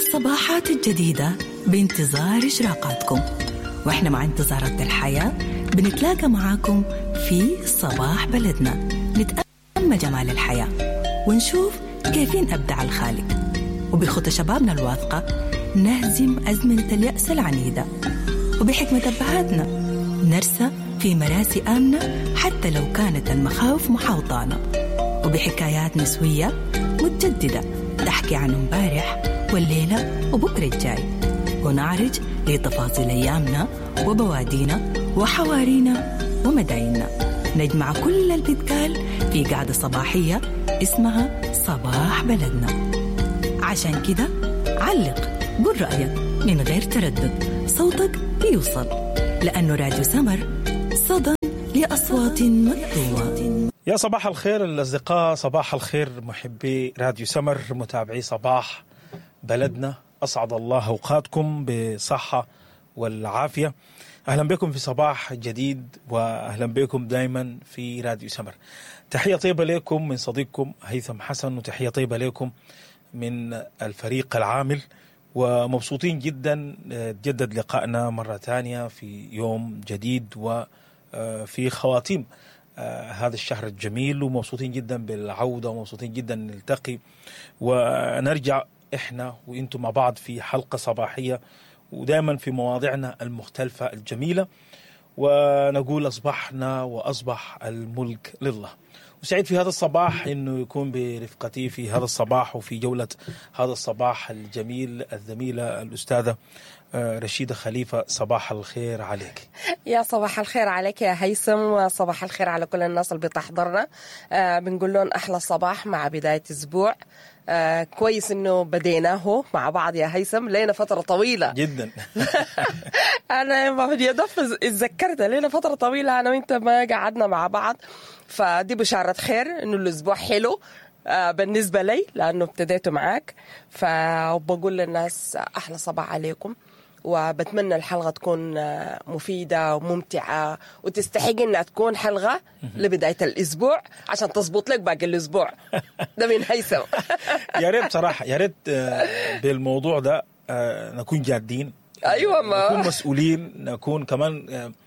الصباحات الجديدة بانتظار إشراقاتكم وإحنا مع انتظارات الحياة بنتلاقى معاكم في صباح بلدنا نتأمل جمال الحياة ونشوف كيفين أبدع الخالق وبخطى شبابنا الواثقة نهزم أزمنة اليأس العنيدة وبحكمة أبهاتنا نرسى في مراسي آمنة حتى لو كانت المخاوف محاوطانا وبحكايات نسوية متجددة تحكي عن امبارح والليلة وبكرة الجاي ونعرج لتفاصيل أيامنا وبوادينا وحوارينا ومدايننا نجمع كل اللي بيتقال في قعدة صباحية اسمها صباح بلدنا عشان كده علق قل رأيك من غير تردد صوتك بيوصل لأنه راديو سمر صدى لأصوات مطلوبة يا صباح الخير الأصدقاء صباح الخير محبي راديو سمر متابعي صباح بلدنا أسعد الله أوقاتكم بصحة والعافية أهلا بكم في صباح جديد وأهلا بكم دائما في راديو سمر تحية طيبة لكم من صديقكم هيثم حسن وتحية طيبة لكم من الفريق العامل ومبسوطين جدا تجدد لقائنا مرة ثانية في يوم جديد وفي خواتيم هذا الشهر الجميل ومبسوطين جدا بالعودة ومبسوطين جدا نلتقي ونرجع احنا وانتم مع بعض في حلقة صباحية ودائما في مواضيعنا المختلفة الجميلة ونقول أصبحنا وأصبح الملك لله وسعيد في هذا الصباح انه يكون برفقتي في هذا الصباح وفي جوله هذا الصباح الجميل الزميله الاستاذه رشيده خليفه صباح الخير عليك. يا صباح الخير عليك يا هيثم وصباح الخير على كل الناس اللي بتحضرنا آه بنقول لهم احلى صباح مع بدايه اسبوع آه كويس انه بديناه مع بعض يا هيثم لنا فتره طويله جدا انا ما بدي ادف اتذكرت لنا فتره طويله انا وانت ما قعدنا مع بعض فدي بشاره خير انه الاسبوع حلو آه بالنسبه لي لانه ابتديته معاك فبقول للناس احلى صباح عليكم وبتمنى الحلقه تكون مفيده وممتعه وتستحق انها تكون حلقه لبدايه الاسبوع عشان تزبط لك باقي الاسبوع ده من هيثم يا ريت بصراحه يا ريت بالموضوع ده نكون جادين ايوه ما نكون مسؤولين نكون كمان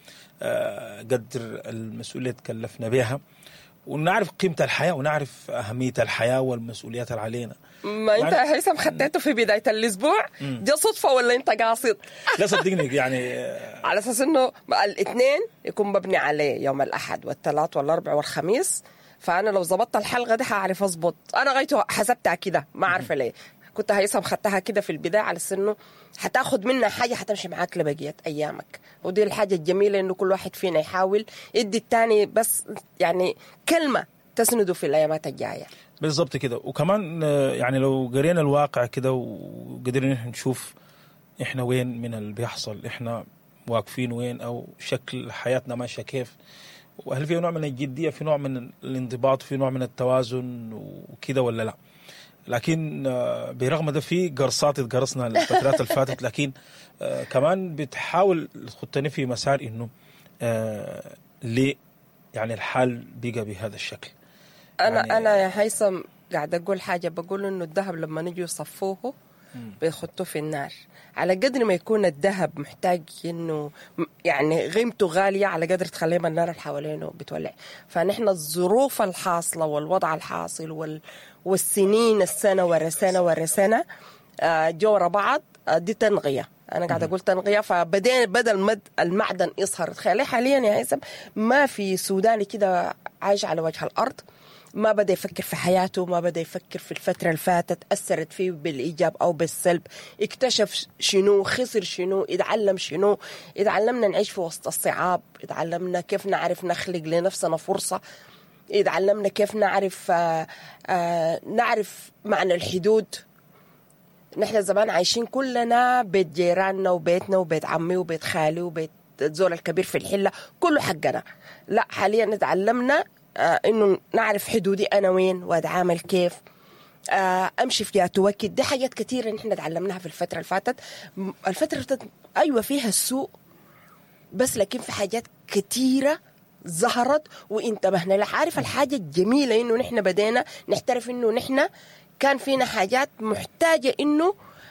قدر المسؤوليه تكلفنا بها ونعرف قيمة الحياة ونعرف أهمية الحياة والمسؤوليات اللي علينا ما انت يا هيثم خديته في بداية الأسبوع دي صدفة ولا انت قاصد؟ لا صدقني يعني على أساس انه الاثنين يكون مبني عليه يوم الأحد والثلاث والأربع والخميس فأنا لو ظبطت الحلقة دي حعرف أظبط أنا غايته حسبتها كده ما عارفة ليه كنت هيثم خدتها كده في البداية على انه حتاخد منها حاجة حتمشي معاك لبقية أيامك ودي الحاجة الجميلة إنه كل واحد فينا يحاول يدي التاني بس يعني كلمة تسنده في الأيامات الجاية بالضبط كده وكمان يعني لو قرينا الواقع كده وقدرنا نشوف إحنا وين من اللي بيحصل إحنا واقفين وين أو شكل حياتنا ماشية كيف وهل في نوع من الجدية في نوع من الانضباط في نوع من التوازن وكده ولا لا لكن برغم ده في قرصات اتقرصنا الفترات اللي فاتت لكن كمان بتحاول تخطني في مسار انه ليه يعني الحال بقى بهذا الشكل انا يعني انا يا هيثم قاعد اقول حاجه بقول انه الذهب لما نجي يصفوه بيخطوه في النار على قدر ما يكون الذهب محتاج انه يعني قيمته غاليه على قدر تخليه النار اللي حوالينه بتولع فنحن الظروف الحاصله والوضع الحاصل وال والسنين السنه ورا سنه ورا سنه جو ورا بعض دي تنغيه انا قاعد اقول تنغيه فبدين بدل مد المعدن يظهر تخيلي حاليا يا هيثم ما في سوداني كده عايش على وجه الارض ما بدا يفكر في حياته ما بدا يفكر في الفتره اللي فاتت اثرت فيه بالايجاب او بالسلب اكتشف شنو خسر شنو يتعلم شنو يتعلمنا نعيش في وسط الصعاب يتعلمنا كيف نعرف نخلق لنفسنا فرصه يتعلمنا كيف نعرف آآ آآ نعرف معنى الحدود نحن زمان عايشين كلنا بيت جيراننا وبيتنا وبيت عمي وبيت خالي وبيت الزول الكبير في الحله كله حقنا لا حاليا تعلمنا آه انه نعرف حدودي انا وين واتعامل كيف آه امشي في جهه وكد دي حاجات كثيره نحن تعلمناها في الفتره اللي فاتت الفتره اللي فاتت ايوه فيها السوء بس لكن في حاجات كثيره ظهرت وانتبهنا لها عارف الحاجه الجميله انه نحن بدينا نحترف انه نحن كان فينا حاجات محتاجه انه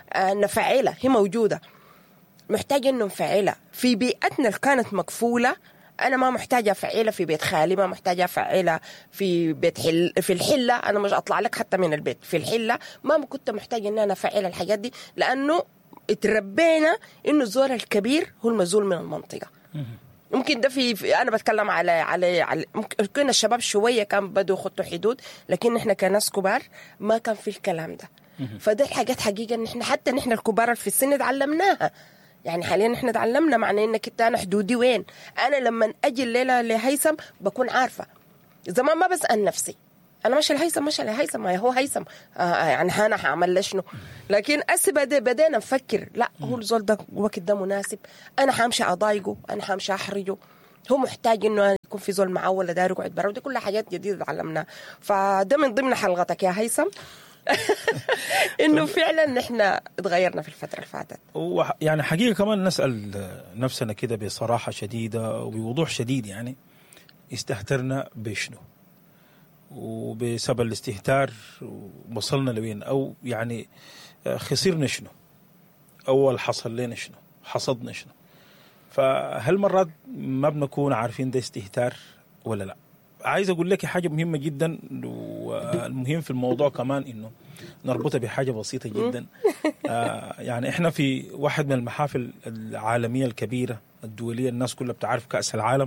آه، نفعلها هي موجوده محتاجه انه نفعلها في بيئتنا اللي كانت مقفوله انا ما محتاجه افعلها في بيت خالي ما محتاجه افعلها في بيت حل في الحله انا مش اطلع لك حتى من البيت في الحله ما كنت محتاجه ان انا افعل الحاجات دي لانه اتربينا انه الزول الكبير هو المزول من المنطقه ممكن ده في, في انا بتكلم على على, على ممكن الشباب شويه كان بدوا يخطوا حدود لكن احنا كناس كبار ما كان في الكلام ده فده الحاجات حقيقه ان احنا حتى نحن الكبار اللي في السن تعلمناها يعني حاليا احنا تعلمنا معنى انك انت انا حدودي وين انا لما اجي الليله لهيثم بكون عارفه زمان ما بسال نفسي انا ماشي لهيثم ماشي لهيثم ما هو هيثم آه يعني انا هعمل له شنو لكن اسي بدي بدينا نفكر لا هو الزول ده الوقت ده مناسب انا حامشي اضايقه انا حامشي احرجه هو محتاج انه يكون في زول معاه ولا داير يقعد برا ودي كلها حاجات جديده تعلمناها فده من ضمن حلقتك يا هيثم انه فعلا نحن اتغيرنا في الفتره اللي فاتت وح- يعني حقيقة كمان نسأل نفسنا كده بصراحة شديدة وبوضوح شديد يعني استهترنا بشنو وبسبب الاستهتار وصلنا لوين أو يعني خسرنا شنو أول حصل لنا شنو حصدنا شنو فهل مرات ما بنكون عارفين ده استهتار ولا لا عايز اقول لك حاجه مهمه جدا والمهم في الموضوع كمان انه نربطها بحاجه بسيطه جدا آه يعني احنا في واحد من المحافل العالميه الكبيره الدوليه الناس كلها بتعرف كاس العالم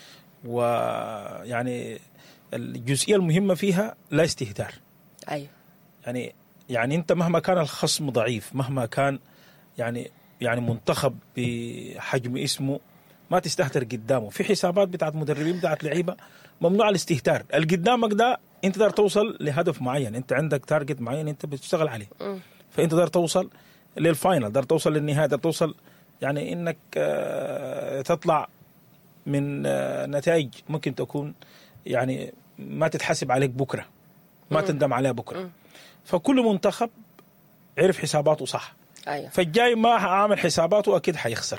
ويعني الجزئيه المهمه فيها لا استهتار ايوه يعني يعني انت مهما كان الخصم ضعيف مهما كان يعني يعني منتخب بحجم اسمه ما تستهتر قدامه في حسابات بتاعت مدربين بتاعت لعيبه ممنوع الاستهتار اللي قدامك ده انت تقدر توصل لهدف معين انت عندك تارجت معين انت بتشتغل عليه فانت تقدر توصل للفاينل تقدر توصل للنهايه تقدر توصل يعني انك آه، تطلع من آه، نتائج ممكن تكون يعني ما تتحسب عليك بكره ما تندم عليها بكره فكل منتخب عرف حساباته صح ايوه فالجاي ما عامل حساباته اكيد حيخسر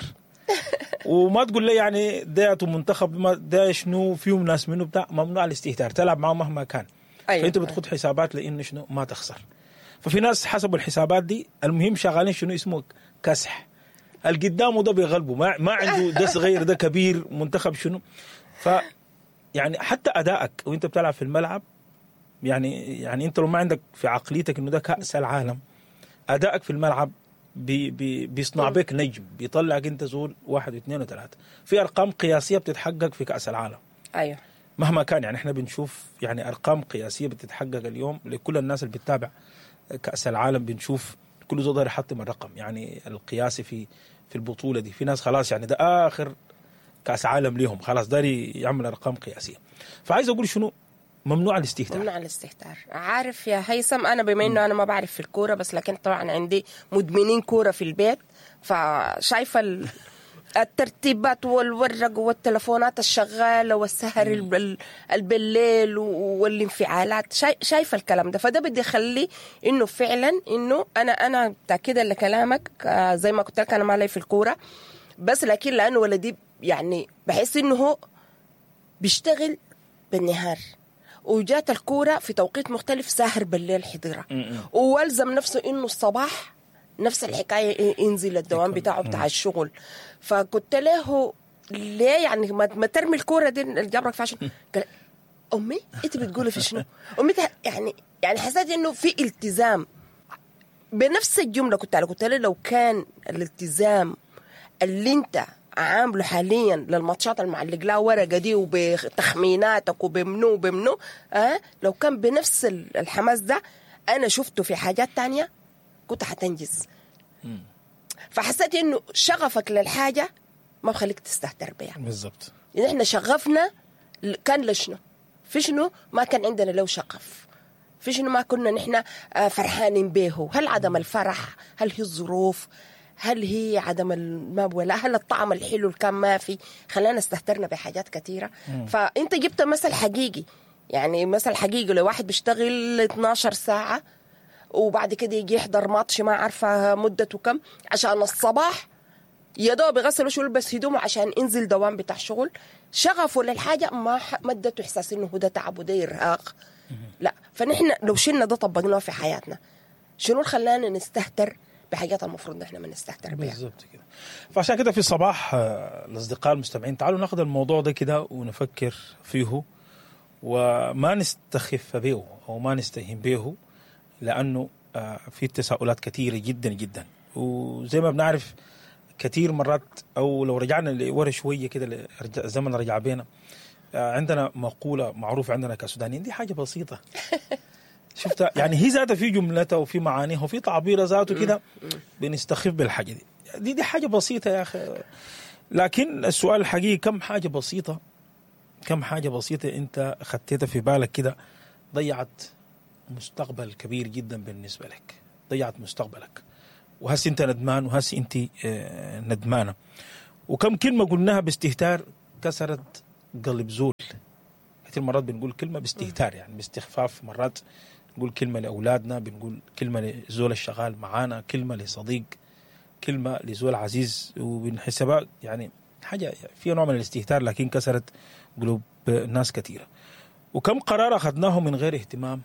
وما تقول لي يعني ده منتخب ما ده شنو فيهم ناس منه بتاع ممنوع الاستهتار تلعب معه مهما كان أيوة. فانت بتخط حسابات لانه شنو ما تخسر ففي ناس حسبوا الحسابات دي المهم شغالين شنو اسمه كسح اللي قدامه ده بيغلبه ما ما عنده ده صغير ده كبير منتخب شنو ف يعني حتى ادائك وانت بتلعب في الملعب يعني يعني انت لو ما عندك في عقليتك انه ده كاس العالم ادائك في الملعب بي بي بيصنع بك نجم بيطلعك انت زول واحد واثنين وثلاثه في ارقام قياسيه بتتحقق في كاس العالم ايوه مهما كان يعني احنا بنشوف يعني ارقام قياسيه بتتحقق اليوم لكل الناس اللي بتتابع كاس العالم بنشوف كل زول داير يحطم الرقم يعني القياسي في في البطوله دي في ناس خلاص يعني ده اخر كاس عالم ليهم خلاص داري يعمل ارقام قياسيه فعايز اقول شنو ممنوع الاستهتار ممنوع الاستهتار عارف يا هيثم انا بما انه انا ما بعرف في الكوره بس لكن طبعا عندي مدمنين كوره في البيت فشايفه ال- الترتيبات والورق والتلفونات الشغاله والسهر الب- ال- بالليل و- والانفعالات شاي- شايفه الكلام ده فده بدي يخلي انه فعلا انه انا انا متاكده لكلامك آه، زي ما قلت لك انا ما لي في الكوره بس لكن لانه ولدي يعني بحس انه هو بيشتغل بالنهار وجات الكورة في توقيت مختلف ساهر بالليل حضرها والزم نفسه انه الصباح نفس الحكاية ينزل الدوام بتاعه بتاع الشغل فقلت له ليه يعني ما, ما ترمي الكورة دي اللي جابرك في عشان قال امي انت بتقولي في شنو؟ امي ته- يعني يعني حسيت انه في التزام بنفس الجمله كنت على قلت له لو كان الالتزام اللي انت عامله حاليا للماتشات المعلق لها ورقه دي وبتخميناتك وبمنو وبمنو أه؟ لو كان بنفس ال- الحماس ده انا شفته في حاجات تانية كنت حتنجز فحسيت انه شغفك للحاجه ما بخليك تستهتر بيها بالضبط يعني احنا شغفنا ل- كان لشنو في شنو ما كان عندنا له شغف في شنو ما كنا نحن آه، فرحانين به هل عدم الفرح هل هي الظروف هل هي عدم الماء ولا هل الطعم الحلو اللي كان ما في خلانا استهترنا بحاجات كثيرة فانت جبت مثل حقيقي يعني مثل حقيقي لو واحد بيشتغل 12 ساعة وبعد كده يجي يحضر ماتش ما عارفة مدته كم عشان الصباح يا دوب يغسل وشه ويلبس هدومه عشان ينزل دوام بتاع شغل شغفه للحاجه ما ح- ما ادته احساس انه هو ده تعب وده ارهاق لا فنحن لو شلنا ده طبقناه في حياتنا شنو اللي خلانا نستهتر بحاجات المفروض نحن ما نستهتر بها بالضبط كده فعشان كده في الصباح آه، الاصدقاء المستمعين تعالوا ناخذ الموضوع ده كده ونفكر فيه وما نستخف به او ما نستهين به لانه آه، في تساؤلات كثيره جدا جدا وزي ما بنعرف كثير مرات او لو رجعنا لورا شويه كده لرجع- الزمن رجع بينا آه، عندنا مقوله معروفه عندنا كسودانيين دي حاجه بسيطه شفتها يعني هي ذاتها في جملتها وفي معانيها وفي تعبيرها ذاته كده بنستخف بالحاجه دي دي دي حاجه بسيطه يا اخي لكن السؤال الحقيقي كم حاجه بسيطه كم حاجه بسيطه انت خطيتها في بالك كده ضيعت مستقبل كبير جدا بالنسبه لك ضيعت مستقبلك وهسي انت ندمان وهسي انت آه، ندمانه وكم كلمه قلناها باستهتار كسرت قلب زول كثير مرات بنقول كلمه باستهتار يعني باستخفاف مرات نقول كلمه لاولادنا بنقول كلمه لزول الشغال معانا كلمه لصديق كلمه لزول عزيز وبنحسبها يعني حاجه فيها نوع من الاستهتار لكن كسرت قلوب ناس كثيره وكم قرار اخذناه من غير اهتمام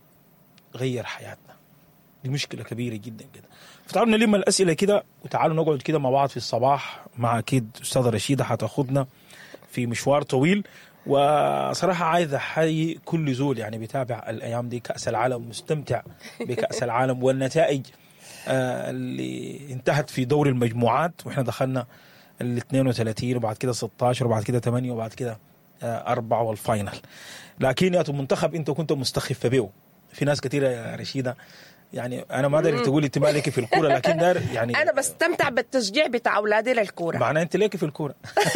غير حياتنا دي مشكله كبيره جدا كده فتعالوا نلم الاسئله كده وتعالوا نقعد كده مع بعض في الصباح مع اكيد استاذه رشيده حتاخذنا في مشوار طويل وصراحة عايز أحيي كل زول يعني بيتابع الأيام دي كأس العالم مستمتع بكأس العالم والنتائج آه، اللي انتهت في دور المجموعات واحنا دخلنا ال 32 وبعد كده 16 وبعد كده 8 وبعد كده آه، أربعة والفاينل لكن يا منتخب أنت كنت مستخف به في ناس كثيرة يا رشيدة يعني أنا ما أدري تقول أنت مالك في الكورة لكن دار يعني انا بستمتع بالتشجيع بتاع اولادي للكوره معناه أنت ليك في الكورة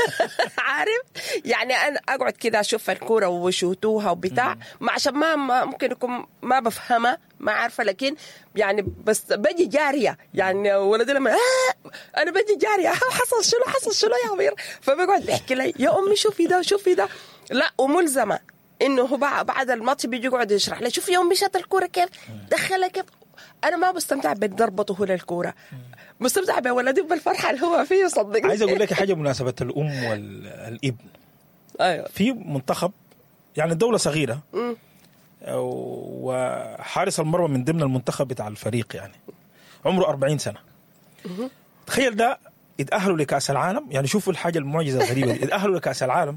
عارف يعني انا اقعد كده اشوف الكوره وشوتوها وبتاع ما عشان ما, ما ممكن يكون ما بفهمها ما عارفه لكن يعني بس بجي جاريه يعني ولدي لما آه انا بجي جاريه آه حصل شنو حصل شنو يا عمير فبيقعد بيحكي لي يا امي شوفي ده شوفي ده لا وملزمه انه هو بع- بعد الماتش بيجي يقعد يشرح لي شوفي يا امي شاط الكوره كيف دخلها كيف انا ما بستمتع بضربته هو للكوره مستمتع بولدي بالفرحه اللي هو فيه صدقني عايز أقول لك حاجة مناسبة الأم والابن ايوه في منتخب يعني الدولة صغيرة مم. وحارس المرمى من ضمن المنتخب بتاع الفريق يعني عمره 40 سنة تخيل ده يتأهلوا لكأس العالم يعني شوفوا الحاجة المعجزة الغريبة دي يتأهلوا لكأس العالم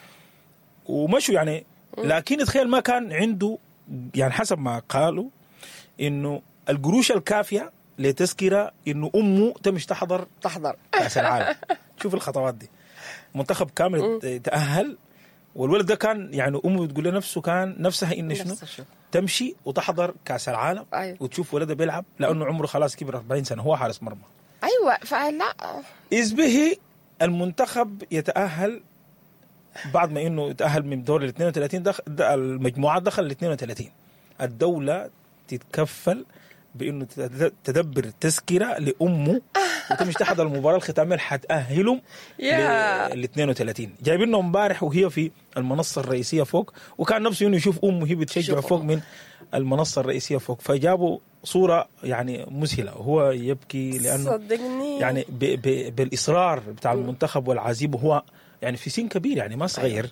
ومشوا يعني لكن تخيل ما كان عنده يعني حسب ما قالوا انه القروش الكافية لتذكرة انه امه تمش تحضر تحضر كاس العالم شوف الخطوات دي منتخب كامل تاهل والولد ده كان يعني امه بتقول لنفسه كان نفسها انه شنو نفس الشيء. تمشي وتحضر كاس العالم أيوة. وتشوف ولدها بيلعب لانه عمره خلاص كبر 40 سنه هو حارس مرمى ايوه فلا اذ به المنتخب يتاهل بعد ما انه تاهل من دور ال 32 دخل د- المجموعات دخل ال 32 الدوله تتكفل بانه تد- تدبر تذكره لامه وتمشي تحضر المباراه الختاميه اللي حتاهلهم يا. لل 32 جايبينه امبارح وهي في المنصه الرئيسيه فوق وكان نفسه انه يشوف امه هي بتشجع شوف فوق أمه. من المنصه الرئيسيه فوق فجابوا صوره يعني مذهله وهو يبكي لانه صدقني يعني ب ب بالاصرار بتاع المنتخب والعزيمه وهو يعني في سن كبير يعني ما صغير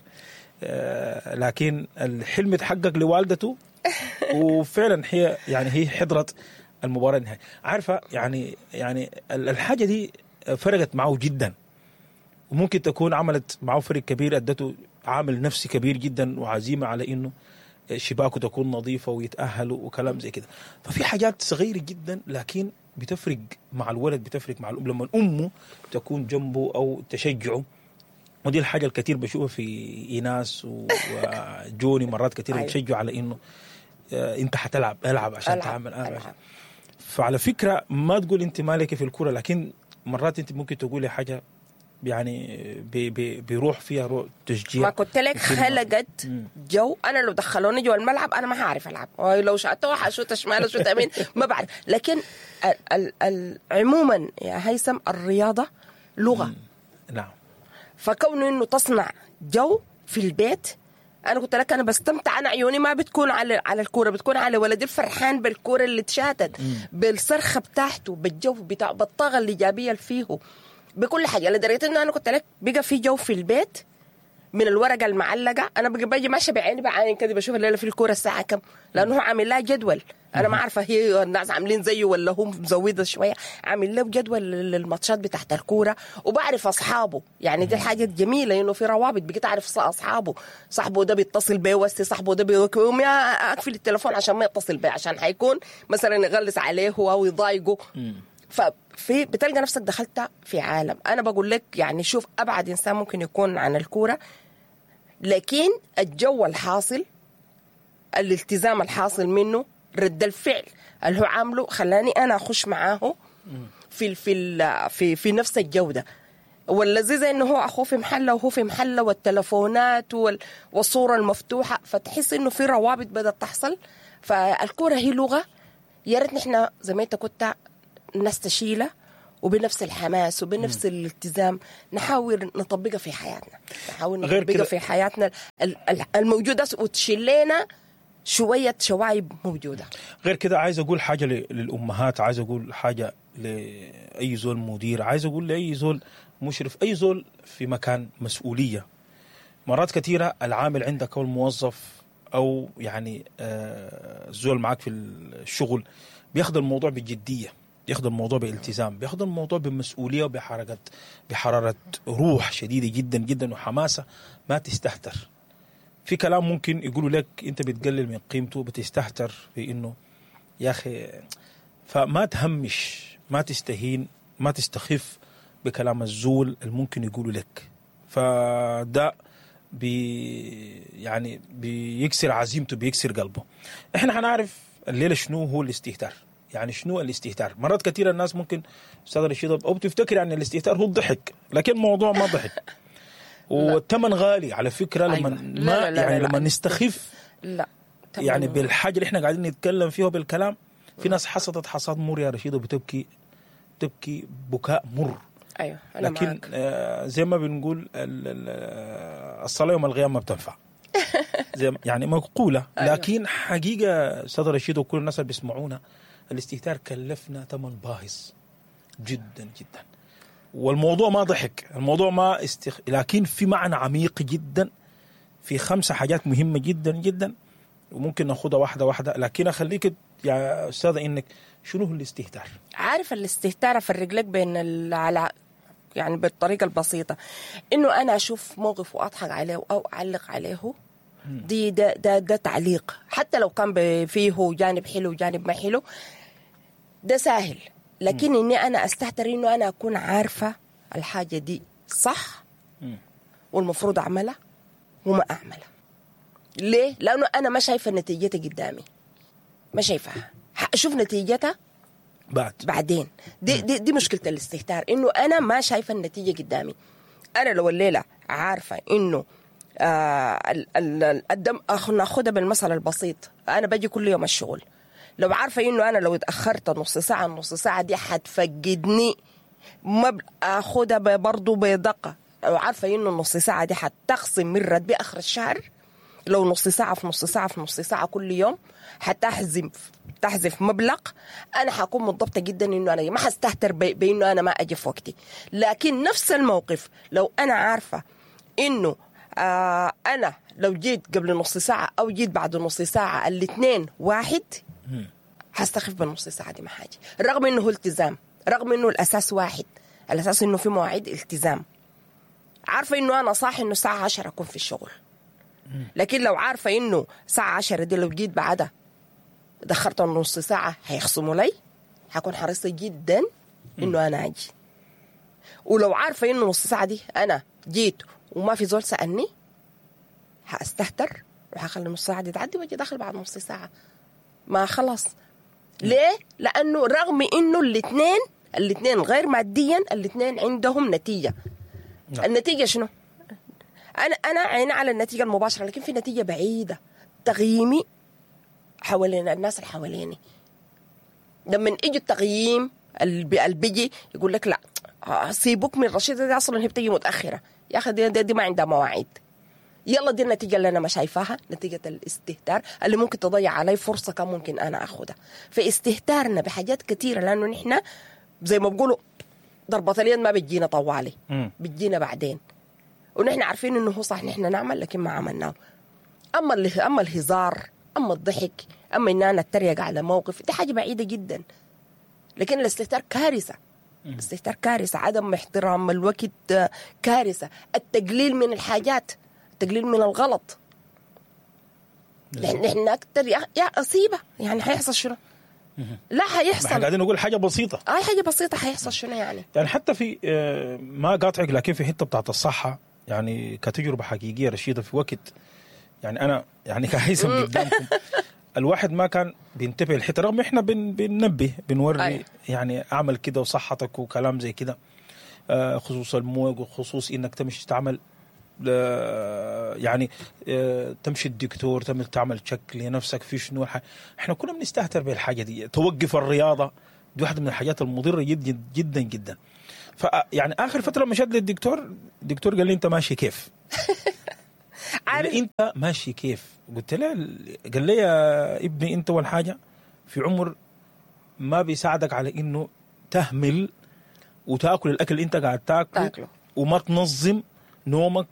آه لكن الحلم اتحقق لوالدته وفعلا هي يعني هي حضرت المباراه النهائيه عارفه يعني يعني ال- الحاجه دي فرقت معه جدا وممكن تكون عملت معه فرق كبير ادته عامل نفسي كبير جدا وعزيمه على انه شباكه تكون نظيفه ويتاهلوا وكلام زي كده ففي حاجات صغيره جدا لكن بتفرق مع الولد بتفرق مع الام لما امه تكون جنبه او تشجعه ودي الحاجه الكثير بشوفها في ايناس و- وجوني مرات كثير أيوة. بتشجعوا على انه آه، انت حتلعب العب عشان ألعب، تعمل العب ألعب. عشان فعلى فكره ما تقول انت مالك في الكوره لكن مرات انت ممكن تقولي حاجه يعني ب- ب- بيروح فيها روح تشجيع ما قلت لك كتير. خلقت مم. جو انا لو دخلوني جوا الملعب انا ما هعرف العب لو شاطوا حشوت شمال اشوت يمين ما بعرف لكن ال ال ال عموما يا هيثم الرياضه لغه نعم فكونه انه تصنع جو في البيت انا قلت لك انا بستمتع انا عيوني ما بتكون على على الكوره بتكون على ولدي الفرحان بالكوره اللي اتشاتت بالصرخه بتاعته بالجو بتاع بالطاقه الايجابيه اللي فيه بكل حاجه لدرجه انه انا قلت لك بقى في جو في البيت من الورقه المعلقه انا بقى باجي ماشيه بعيني بعين كده بشوف الليله في الكوره الساعه كم لانه هو عامل لها جدول انا ما عارفه هي الناس عاملين زيه ولا هو مزوده شويه عامل له جدول للماتشات بتاعت الكوره وبعرف اصحابه يعني دي الحاجه الجميله انه في روابط بقيت اعرف اصحابه صاحبه ده بيتصل بيه وسي صاحبه ده بيقوم يا اقفل التليفون عشان ما يتصل بيه عشان حيكون مثلا يغلس عليه او يضايقه ففي بتلقى نفسك دخلت في عالم انا بقول لك يعني شوف ابعد انسان ممكن يكون عن الكوره لكن الجو الحاصل الالتزام الحاصل منه رد الفعل اللي هو عامله خلاني انا اخش معاه في في في في نفس الجوده واللذيذ انه هو اخوه في محله وهو في محله والتلفونات وال- والصوره المفتوحه فتحس انه في روابط بدات تحصل فالكوره هي لغه يا ريت نحن زي ما انت كنت الناس تشيلها وبنفس الحماس وبنفس الالتزام نحاول نطبقها في حياتنا نحاول غير نطبقها كده- في حياتنا ال- ال- الموجوده وتشيل لنا شويه شوايب موجوده غير كده عايز اقول حاجه ل- للامهات عايز اقول حاجه لاي زول مدير عايز اقول لاي زول مشرف اي زول في مكان مسؤوليه مرات كثيره العامل عندك او الموظف او يعني آه، الزول معك في الشغل بياخذ الموضوع بجديه بياخذ الموضوع بالتزام بياخذ الموضوع بمسؤوليه وبحركه بحراره روح شديده جدا جدا وحماسه ما تستهتر في كلام ممكن يقولوا لك انت بتقلل من قيمته بتستهتر في انه يا اخي فما تهمش ما تستهين ما تستخف بكلام الزول الممكن يقولوا لك فده بي يعني بيكسر عزيمته بيكسر قلبه احنا هنعرف الليله شنو هو الاستهتار يعني شنو الاستهتار مرات كثيره الناس ممكن استاذ رشيد او بتفتكر ان الاستهتار هو الضحك لكن الموضوع ما ضحك والثمن غالي على فكره لما أيوة. ما لا لا لا يعني لا. لما نستخف لا يعني تمام. بالحاجه اللي احنا قاعدين نتكلم فيها بالكلام في ناس حصدت حصاد مر يا رشيد وبتبكي تبكي بكاء مر ايوه انا لكن معك آه زي ما بنقول ال- ال- آه، الصلاه يوم القيامه ما بتنفع زي ما- يعني مقوله أيوة. لكن حقيقه استاذ رشيد وكل الناس اللي بيسمعونا الاستهتار كلفنا ثمن باهظ جدا جدا والموضوع ما ضحك الموضوع ما استخ... لكن في معنى عميق جدا في خمسة حاجات مهمة جدا جدا وممكن ناخدها واحدة واحدة لكن أخليك يا أستاذة إنك شنو هو الاستهتار عارف الاستهتار في الرجلك بين ال- على يعني بالطريقة البسيطة إنه أنا أشوف موقف وأضحك عليه أو أعلق عليه دي ده ده, ده تعليق حتى لو كان ب- فيه جانب حلو وجانب ما حلو ده سهل لكن إني أنا أستهتر إنه أنا أكون عارفة الحاجة دي صح مم. والمفروض أعملها وما أعملها ليه؟ لأنه أنا ما شايفة نتيجتها قدامي ما شايفها أشوف نتيجتها بعد بعدين دي دي, دي مشكله الاستهتار انه انا ما شايفه النتيجه قدامي انا لو الليله عارفه انه آه ال- ال- ال- الدم أخ- ناخدها بالمثل البسيط انا باجي كل يوم الشغل لو عارفه انه انا لو اتاخرت نص ساعه النص ساعه دي حتفقدني ما اخدها برضه بدقه لو عارفه انه النص ساعه دي حتخصم من راتبي اخر الشهر لو نص ساعة في نص ساعة في نص ساعة كل يوم حتحزم تحذف مبلغ أنا حكون مضبطة جدا إنه أنا ما حستهتر ب- بإنه أنا ما أجي في وقتي لكن نفس الموقف لو أنا عارفة إنه آه أنا لو جيت قبل نص ساعة أو جيت بعد نص ساعة الاثنين واحد حستخف بالنص ساعة دي ما حاجة رغم إنه هو التزام رغم إنه الأساس واحد الأساس إنه في مواعيد التزام عارفة إنه أنا صح إنه الساعة 10 أكون في الشغل لكن لو عارفة إنه الساعة 10 دي لو جيت بعدها دخرت نص ساعة هيخصموا لي حكون حريصة جدا إنه أنا أجي ولو عارفة إنه نص ساعة دي أنا جيت وما في زول سألني هستهتر وهخلي نص ساعة دي تعدي واجي داخل بعد نص ساعة ما خلاص ليه؟ لأنه رغم إنه الاثنين الاثنين غير ماديا الاثنين عندهم نتيجة نعم. النتيجة شنو؟ أنا أنا عيني على النتيجة المباشرة لكن في نتيجة بعيدة تقييمي حوالين الناس اللي حواليني لما يجي التقييم اللي اللي بيجي يقول لك لا آه، سيبوك من رشيدة دي أصلا هي بتجي متأخرة يا أخي دي, دي, دي ما عندها مواعيد يلا دي النتيجة اللي أنا ما شايفاها نتيجة الاستهتار اللي ممكن تضيع علي فرصة كان ممكن أنا أخدها فاستهتارنا بحاجات كثيرة لأنه نحن زي ما بقولوا ضربة اليد ما بتجينا طوالي مم. بتجينا بعدين ونحن عارفين انه هو صح نحن نعمل لكن ما عملناه اما اللي اما الهزار اما الضحك اما ان انا اتريق على موقف دي حاجه بعيده جدا لكن الاستهتار كارثه الاستهتار كارثه عدم احترام الوقت آه، كارثه التقليل من الحاجات التقليل من الغلط لان احنا اكثر يا يا اصيبه يعني حيحصل شنو؟ لا احنا حيحصل قاعدين نقول حاجه بسيطه اي حاجه بسيطه حيحصل شنو يعني؟ يعني حتى في آه، ما قاطعك لكن في حته بتاعت الصحه يعني كتجربه حقيقيه رشيده في وقت يعني انا يعني كهيثم قدامكم الواحد ما كان بينتبه الحته رغم احنا بن بننبه بنوري أيوة. يعني اعمل كده وصحتك وكلام زي كده آه، خصوص الموج وخصوص انك تمشي تعمل آه، يعني آه، تمشي الدكتور تم تعمل تشك لنفسك في شنو الح- احنا كنا بنستهتر بالحاجه دي توقف الرياضه دي واحده من الحاجات المضره جدا جدا جدا ف يعني اخر فتره لما مشيت للدكتور الدكتور قال لي انت ماشي كيف؟ قال عارف لي انت ماشي كيف؟ قلت له قال لي يا ابني انت اول حاجه في عمر ما بيساعدك على انه تهمل وتاكل الاكل اللي انت قاعد تاكله تاكله. وما تنظم نومك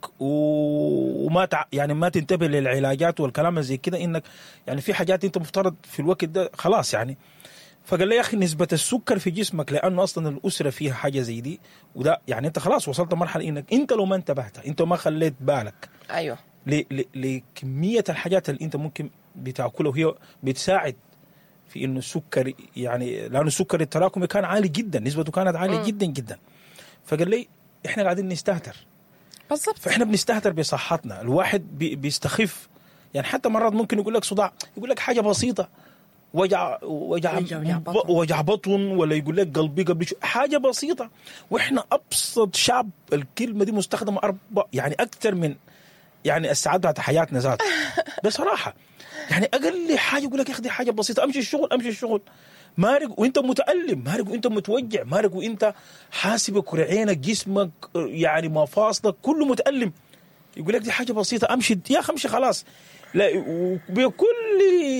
و- وما تع... يعني ما تنتبه للعلاجات والكلام زي كده انك يعني في حاجات انت مفترض في الوقت ده خلاص يعني فقال لي يا اخي نسبه السكر في جسمك لانه اصلا الاسره فيها حاجه زي دي وده يعني انت خلاص وصلت لمرحله انك انت لو ما انتبهت انت ما خليت بالك ايوه ل- ل- لكميه الحاجات اللي انت ممكن بتاكلها وهي بتساعد في انه السكر يعني لانه السكر التراكمي كان عالي جدا نسبته كانت عاليه جدا جدا فقال لي احنا قاعدين نستهتر بالضبط فاحنا بنستهتر بصحتنا الواحد بي- بيستخف يعني حتى مرات ممكن يقول لك صداع يقول لك حاجه بسيطه وجع وجع وجع- وجع ب- بطن. وجع بطن ولا يقول لك قلبي قبل شو حاجه بسيطه واحنا ابسط شعب الكلمه دي مستخدمه اربع يعني اكثر من يعني الساعات بتاعت حياتنا ذات بصراحه يعني اقل حاجه يقول لك يا اخي دي حاجه بسيطه امشي الشغل امشي الشغل مارق وانت متالم مارق وانت متوجع مارق وانت حاسب كرة عينك جسمك يعني مفاصلك كله متالم يقول لك دي حاجه بسيطه امشي يا اخي امشي خلاص لا وبكل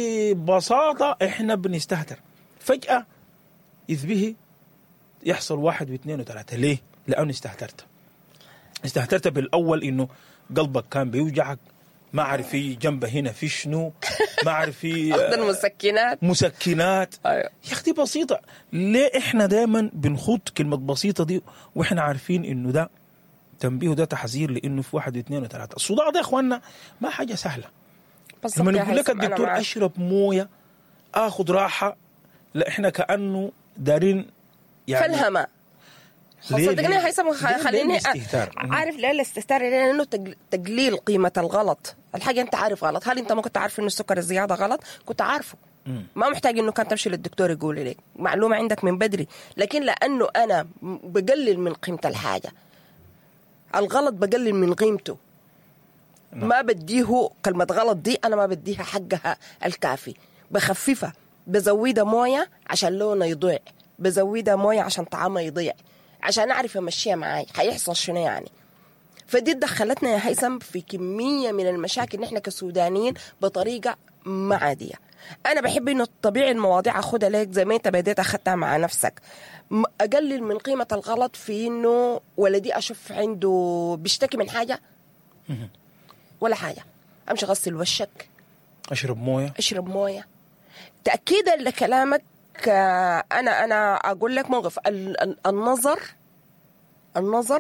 بساطه احنا بنستهتر فجاه اذ به يحصل واحد واثنين وثلاثه ليه؟ لانه استهترت استهترت بالاول انه قلبك كان بيوجعك ما اعرف في جنبه هنا في شنو ما اعرف في اخذ المسكنات مسكنات ايوه يا اخي دي بسيطه ليه احنا دائما بنخوض كلمه بسيطه دي واحنا عارفين انه ده تنبيه ده تحذير لانه في واحد واثنين وثلاثه الصداع ده يا اخواننا ما حاجه سهله بالضبط لما يا يقول لك هيثم، أنا الدكتور معك. اشرب مويه اخذ راحه لا احنا كانه دارين يعني فالهمة ليه- صدقني ليه- يا هيثم ليه- خ- ليه خليني الاستهتار؟ أ- عارف ليه الاستهتار لانه تقل- تقليل قيمه الغلط الحاجه انت عارف غلط هل انت ما كنت عارف انه السكر الزياده غلط كنت عارفه ما محتاج انه كان تمشي للدكتور يقول لك معلومه عندك من بدري لكن لانه انا م- بقلل من قيمه الحاجه الغلط بقلل من قيمته ما بديه كلمة غلط دي أنا ما بديها حقها الكافي بخففها بزودها موية عشان لونها يضيع بزودها موية عشان طعمها يضيع عشان أعرف أمشيها معاي حيحصل شنو يعني فدي دخلتنا يا هيثم في كمية من المشاكل نحن كسودانيين بطريقة ما عادية أنا بحب إنه طبيعي المواضيع أخدها لك زي ما أنت بديت أخدتها مع نفسك م- أقلل من قيمة الغلط في إنه ولدي أشوف عنده بيشتكي من حاجة ولا حاجة أمشي غسل وشك اشرب مويه اشرب مويه تاكيدا لكلامك آه، انا انا اقول لك موقف ال- ال- النظر النظر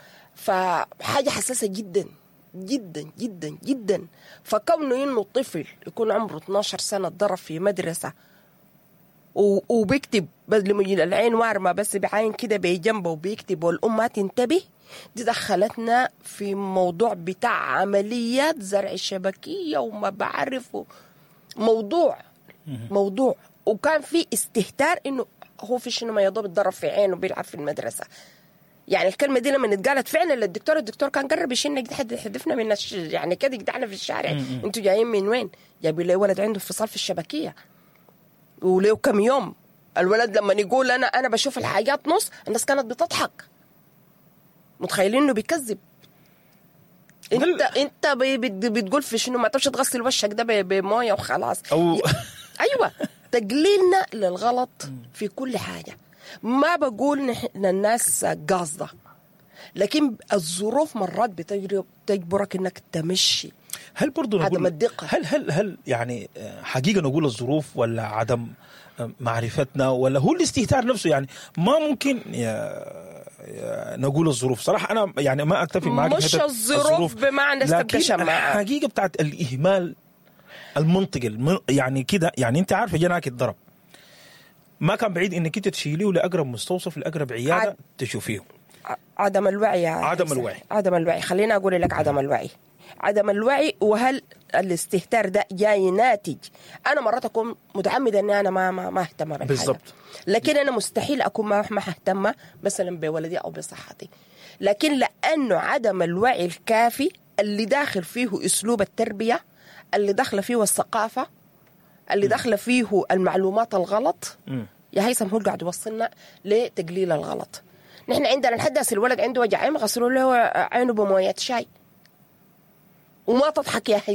فحاجه حساسه جدا جدا جدا جدا فكونه انه الطفل يكون عمره 12 سنه اتضرب في مدرسه و- وبيكتب بس لما يجي العين وارمه بس بعين كده بجنبه وبيكتب والام ما تنتبه دي دخلتنا في موضوع بتاع عمليات زرع الشبكيه وما بعرف و- موضوع موضوع وكان في استهتار انه هو في شنو ما يضرب يتضرب في عينه بيلعب في المدرسه يعني الكلمه دي لما اتقالت فعلا للدكتور الدكتور كان قرب يشيلنا كده حد يحدفنا من الش... يعني كده يقدعنا في الشارع انتوا جايين من وين؟ جايبين لي ولد عنده انفصال في الشبكيه وليه كم يوم الولد لما يقول انا انا بشوف الحاجات نص الناس كانت بتضحك متخيلين انه بيكذب انت قل- انت بي- بت- بتقول في شنو ما تمشي تغسل وشك ده ب- بمويه وخلاص او ايوه تقليلنا للغلط في كل حاجه ما بقول نحن الناس قاصده لكن الظروف مرات بتجرب تجبرك انك تمشي هل برضو عدم نقول الدقة. هل هل هل يعني آه، حقيقه نقول الظروف ولا عدم آه، معرفتنا ولا هو الاستهتار نفسه يعني ما ممكن يا- يا نقول الظروف صراحه انا يعني ما اتفق معك في مش حتة الظروف بمعنى استبقى لكن شماعة. الحقيقه بتاعت الاهمال المنطقي الم- يعني كده يعني انت عارفه جناك الضرب ما كان بعيد انك انت تشيليه لاقرب مستوصف لاقرب عياده عاد- تشوفيه ع- عدم الوعي يا عدم حسن. الوعي. عدم الوعي خليني اقول لك عدم الوعي عدم الوعي وهل الاستهتار ده جاي ناتج انا مرات اكون متعمده اني انا ما ما, ما اهتم بالحاجه بالضبط. لكن انا مستحيل اكون ما ما اهتم مثلا بولدي او بصحتي لكن لانه عدم الوعي الكافي اللي داخل فيه اسلوب التربيه اللي داخله فيه الثقافه اللي داخله فيه المعلومات الغلط مم. يا هيثم هو اللي قاعد يوصلنا لتقليل الغلط نحن عندنا نحدث الولد عنده وجع عين غسلوا له عينه بمويه شاي وما تضحك يا هيثم